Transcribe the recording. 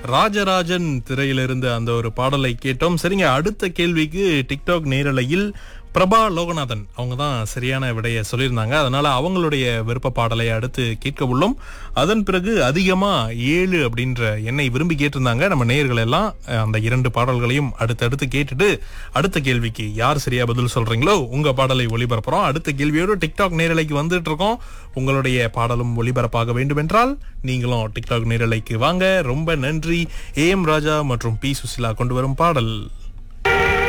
ராஜராஜன் திரையிலிருந்து அந்த ஒரு பாடலை கேட்டோம் சரிங்க அடுத்த கேள்விக்கு டிக்டாக் நேரலையில் பிரபா லோகநாதன் அவங்க தான் சரியான விடைய சொல்லியிருந்தாங்க அதனால அவங்களுடைய விருப்ப பாடலை அடுத்து கேட்க உள்ளோம் அதன் பிறகு அதிகமா ஏழு அப்படின்ற எண்ணை விரும்பி கேட்டிருந்தாங்க நம்ம நேயர்கள் எல்லாம் அஹ், அந்த இரண்டு பாடல்களையும் அடுத்தடுத்து கேட்டுட்டு அடுத்த கேள்விக்கு யார் சரியா பதில் சொல்றீங்களோ உங்க பாடலை ஒளிபரப்புறோம் அடுத்த கேள்வியோடு டிக்டாக் நேரலைக்கு வந்துட்டு இருக்கோம் உங்களுடைய பாடலும் ஒளிபரப்பாக வேண்டும் என்றால் நீங்களும் டிக்டாக் நேரலைக்கு வாங்க ரொம்ப நன்றி ஏ எம் ராஜா மற்றும் பி சுசிலா கொண்டு வரும் பாடல்